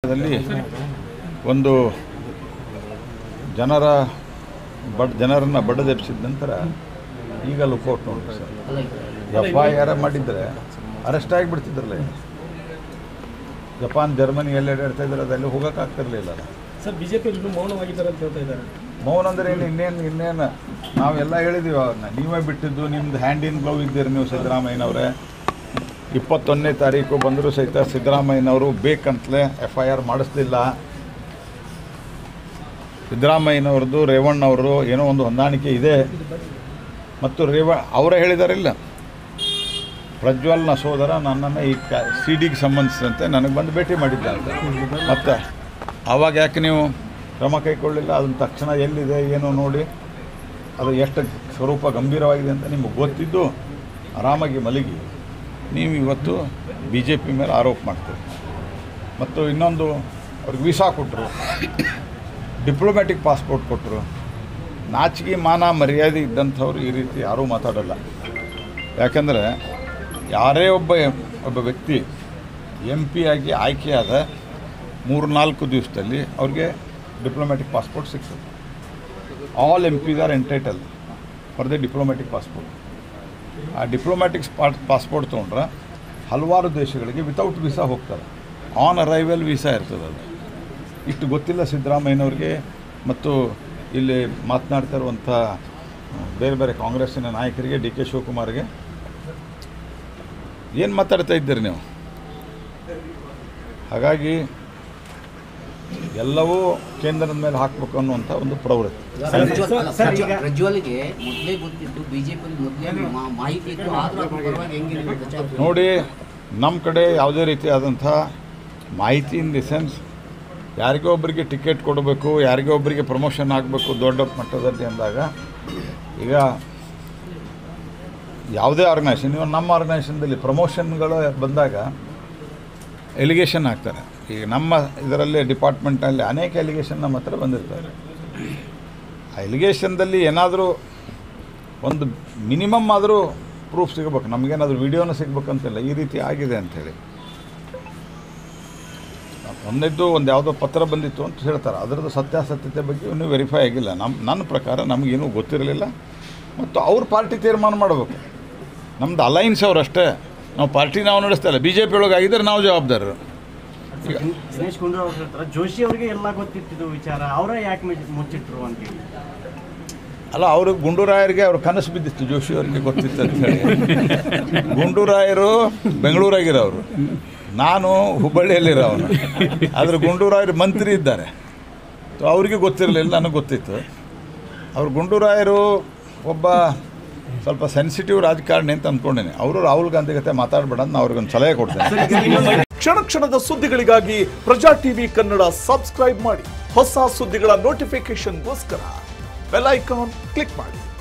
ದಲ್ಲಿ ಒಂದು ಜನರ ಬಡ್ ಜನರನ್ನು ಬಡದೆಬ್ಸಿದ ನಂತರ ಈಗ ಲುಕೌಟ್ ನೋಡಿ ಸರ್ ಎಫ್ ಐ ಆರ್ ಮಾಡಿದರೆ ಅರೆಸ್ಟ್ ಆಗಿಬಿಡ್ತಿದ್ರಲ್ಲ ಇನ್ನು. ಜಪಾನ್ ಜರ್ಮನಿ ಎಲ್ಲ ಅಡ್ಡಾಡ್ತಾ ಇದ್ದಾರೆ ಅದೆಲ್ಲ ಹೋಗೋಕ್ಕಾಗ್ತಿರ್ಲಿಲ್ಲ ಸರ್ ಬಿಜೆಪಿ ಇನ್ನೂ ಮೌನವಾಗಿದ್ದಾರೆ ಅಂತ ಹೇಳ್ತಾ ಇದ್ದಾರೆ ಮೌನ ಅಂದ್ರೆ ಏನು ಇನ್ನೇನು ಇನ್ನೇನು ನಾವೆಲ್ಲ ಹೇಳಿದ್ದೀವಿ ಅವ್ರನ್ನ ನೀವೇ ಬಿಟ್ಟಿದ್ದು ನಿಮ್ದು ಹ್ಯಾಂಡ್ ಇನ್ ಗ್ಲೌ ಇದ್ದೀರಿ ನೀವು ಸಿದ್ದರಾಮಯ್ಯನವರೇ ಇಪ್ಪತ್ತೊಂದನೇ ತಾರೀಕು ಬಂದರೂ ಸಹಿತ ಸಿದ್ದರಾಮಯ್ಯನವರು ಬೇಕಂತಲೇ ಎಫ್ ಐ ಆರ್ ಮಾಡಿಸ್ಲಿಲ್ಲ ಸಿದ್ದರಾಮಯ್ಯನವ್ರದ್ದು ರೇವಣ್ಣವರು ಏನೋ ಒಂದು ಹೊಂದಾಣಿಕೆ ಇದೆ ಮತ್ತು ರೇವ ಅವರೇ ಹೇಳಿದಾರಿಲ್ಲ ಪ್ರಜ್ವಲ್ನ ಸೋದರ ನನ್ನನ್ನು ಈ ಕ ಸಿ ಡಿಗೆ ಸಂಬಂಧಿಸಿದಂತೆ ನನಗೆ ಬಂದು ಭೇಟಿ ಮಾಡಿದ್ದ ಅಂತ ಮತ್ತು ಆವಾಗ ಯಾಕೆ ನೀವು ಕ್ರಮ ಕೈಗೊಳ್ಳಿಲ್ಲ ಅದನ್ನ ತಕ್ಷಣ ಎಲ್ಲಿದೆ ಏನು ನೋಡಿ ಅದು ಎಷ್ಟು ಸ್ವರೂಪ ಗಂಭೀರವಾಗಿದೆ ಅಂತ ನಿಮಗೆ ಗೊತ್ತಿದ್ದು ಆರಾಮಾಗಿ ಮಲಗಿ ನೀವು ಇವತ್ತು ಬಿ ಜೆ ಪಿ ಮೇಲೆ ಆರೋಪ ಮಾಡ್ತೀರಿ ಮತ್ತು ಇನ್ನೊಂದು ಅವ್ರಿಗೆ ವೀಸಾ ಕೊಟ್ಟರು ಡಿಪ್ಲೊಮ್ಯಾಟಿಕ್ ಪಾಸ್ಪೋರ್ಟ್ ಕೊಟ್ಟರು ನಾಚಿಕೆ ಮಾನ ಮರ್ಯಾದೆ ಇದ್ದಂಥವ್ರು ಈ ರೀತಿ ಯಾರೂ ಮಾತಾಡಲ್ಲ ಯಾಕಂದರೆ ಯಾರೇ ಒಬ್ಬ ಒಬ್ಬ ವ್ಯಕ್ತಿ ಎಂ ಪಿ ಆಗಿ ಆಯ್ಕೆಯಾದ ಮೂರು ನಾಲ್ಕು ದಿವಸದಲ್ಲಿ ಅವ್ರಿಗೆ ಡಿಪ್ಲೊಮ್ಯಾಟಿಕ್ ಪಾಸ್ಪೋರ್ಟ್ ಸಿಗ್ತದೆ all M Ps are entitled for the diplomatic passport ಆ ಡಿಪ್ಲೊಮ್ಯಾಟಿಕ್ ಸ್ಪಾಟ್ ಪಾಸ್ಪೋರ್ಟ್ ತೊಗೊಂಡ್ರೆ ಹಲವಾರು ದೇಶಗಳಿಗೆ ವಿತೌಟ್ ವೀಸಾ ಹೋಗ್ತಾರೆ ಆನ್ ಅರೈವಲ್ ವೀಸಾ ಇರ್ತದೆ ಅದು ಇಷ್ಟು ಗೊತ್ತಿಲ್ಲ ಸಿದ್ದರಾಮಯ್ಯನವ್ರಿಗೆ ಮತ್ತು ಇಲ್ಲಿ ಮಾತನಾಡ್ತಾ ಇರುವಂಥ ಬೇರೆ ಬೇರೆ ಕಾಂಗ್ರೆಸ್ಸಿನ ನಾಯಕರಿಗೆ ಡಿ ಕೆ ಶಿವಕುಮಾರ್ಗೆ ಏನು ಮಾತಾಡ್ತಾ ಇದ್ದೀರಿ ನೀವು ಹಾಗಾಗಿ ಎಲ್ಲವೂ ಕೇಂದ್ರದ ಮೇಲೆ ಹಾಕಬೇಕು ಅನ್ನುವಂಥ ಒಂದು ಪ್ರವೃತ್ತಿ ಪ್ರಜ್ವಲ್ ಅಲ್ಲ, ಸರ್, ಪ್ರಜ್ವಲ್- ಈಗ- ಪ್ರಜ್ವಲ್ಗೆ ಮೊದಲೇ ಗೊತ್ತಿತ್ತು ಬಿಜೆಪಿ ಮೊದಲೇ ಮಾ- ಮಾಹಿತಿ ಇತ್ತು ಆದ್ರೂ ಅದ್ರ ಪರವಾಗಿ ಹೆಂಗಿದೆ ಪ್ರಚಾರ ನೋಡಿ ನಮ್ಮ ಕಡೆ ಯಾವುದೇ ರೀತಿಯಾದಂಥ ಮಾಹಿತಿ ಇನ್ ದಿ ಸೆನ್ಸ್ ಯಾರಿಗೋ ಒಬ್ಬರಿಗೆ ಟಿಕೆಟ್ ಕೊಡಬೇಕು ಯಾರಿಗೋ ಒಬ್ಬರಿಗೆ ಪ್ರಮೋಷನ್ ಆಗಬೇಕು ದೊಡ್ಡ ಮಟ್ಟದಲ್ಲಿ ಅಂದಾಗ ಈಗ ಯಾವುದೇ ಆರ್ಗನೈಸೇಷನ್ ಇವಾಗ ನಮ್ಮ ಆರ್ಗನೈಸೇಷನ್ದಲ್ಲಿ ಪ್ರಮೋಷನ್ಗಳು ಬಂದಾಗ ಎಲಿಗೇಷನ್ ಹಾಕ್ತಾರೆ ಈಗ ನಮ್ಮ ಇದರಲ್ಲಿ ಡಿಪಾರ್ಟ್ಮೆಂಟಲ್ಲಿ ಅನೇಕ ಎಲಿಗೇಷನ್ ನಮ್ಮ ಹತ್ರ ಬಂದಿರ್ತಾರೆ ಆ ಎಲಿಗೇಷನ್ದಲ್ಲಿ ಏನಾದರೂ ಒಂದು ಮಿನಿಮಮ್ ಆದರೂ ಪ್ರೂಫ್ ಸಿಗಬೇಕು ನಮಗೇನಾದರೂ ವಿಡಿಯೋನ ಸಿಗ್ಬೇಕಂತಿಲ್ಲ ಈ ರೀತಿ ಆಗಿದೆ ಅಂಥೇಳಿ ಒಂದನೇದ್ದು ಒಂದು ಯಾವುದೋ ಪತ್ರ ಬಂದಿತ್ತು ಅಂತ ಹೇಳ್ತಾರೆ ಅದರದ್ದು ಸತ್ಯಾಸತ್ಯತೆ ಬಗ್ಗೆ ಇನ್ನೂ ವೆರಿಫೈ ಆಗಿಲ್ಲ ನಮ್ಮ ನನ್ನ ಪ್ರಕಾರ ನಮಗೇನೂ ಗೊತ್ತಿರಲಿಲ್ಲ ಮತ್ತು ಅವ್ರ ಪಾರ್ಟಿ ತೀರ್ಮಾನ ಮಾಡಬೇಕು ನಮ್ದು ಅಲೈನ್ಸ್ ಅವ್ರು ಅಷ್ಟೇ ನಾವು ಪಾರ್ಟಿ ನಾವು ನಡೆಸ್ತಾ ಇಲ್ಲ ಬಿ ಜೆ ಪಿ ಒಳಗೆ ಆಗಿದ್ರೆ ನಾವು ಜವಾಬ್ದಾರರು ದಿನೇಶ್ ಗುಂಡೂರಾವ್ ಅವ್ರು ಹೇಳ್ತಾರೆ ಜೋಶಿ ಅವರಿಗೆ ಎಲ್ಲ ಗೊತ್ತಿತ್ತು ವಿಚಾರ ಅವರೇ ಯಾಕೆ ಮುಚ್ಚ- ಮುಚ್ಚಿಟ್ರು ಅಂತ ಹೇಳಿ ಅಲ್ಲ ಅವರು ಗುಂಡೂರಾಯರಿಗೆ ಅವ್ರ ಕನಸು ಬಿದ್ದಿತ್ತು ಜೋಶಿ ಅವರಿಗೆ ಗೊತ್ತಿತ್ತು ಅಂತ ಹೇಳಿ ಗುಂಡೂರಾಯರು ಬೆಂಗಳೂರಾಗಿರೋರು ನಾನು ಹುಬ್ಬಳ್ಳಿಯಲ್ಲಿರೋ ಅವನು ಆದರೆ ಗುಂಡೂರಾಯರು ಮಂತ್ರಿ ಇದ್ದಾರೆ ಸೊ ಅವರಿಗೆ ಗೊತ್ತಿರಲಿಲ್ಲ ನನಗೆ ಗೊತ್ತಿತ್ತು ಅವ್ರು ಗುಂಡೂರಾಯರು ಒಬ್ಬ ಸ್ವಲ್ಪ ಸೆನ್ಸಿಟಿವ್ ರಾಜಕಾರಣಿ ಅಂತ ಅಂದ್ಕೊಂಡೇನೆ ಅವರು ರಾಹುಲ್ ಗಾಂಧಿ ಜೊತೆ ಮಾತಾಡಬೇಡ ಅಂತ ನಾನು ಅವ್ರಿಗೊಂದು ಸಲಹೆ ಕೊಡ್ತೇನೆ ಕ್ಷಣ ಕ್ಷಣದ ಸುದ್ದಿಗಳಿಗಾಗಿ ಪ್ರಜಾ ಟಿವಿ ಕನ್ನಡ ಸಬ್ಸ್ಕ್ರೈಬ್ ಮಾಡಿ ಹೊಸ ಸುದ್ದಿಗಳ ನೋಟಿಫಿಕೇಶನ್ಗೋಸ್ಕರ ಬೆಲ್ ಐಕಾನ್ ಕ್ಲಿಕ್ ಮಾಡಿ